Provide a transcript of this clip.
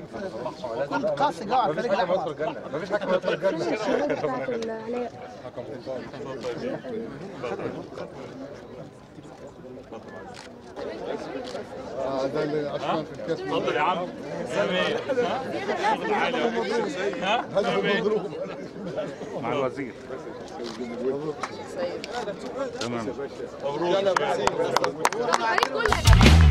كنت قاسي قاعد في الفريق الاحمر مفيش حاجه ما الجنه الشغل بتاعت العلاء ده اللي عشان في الكاس اتفضل يا عم سامي ها هذا مضروب مع الوزير تمام الفريق كله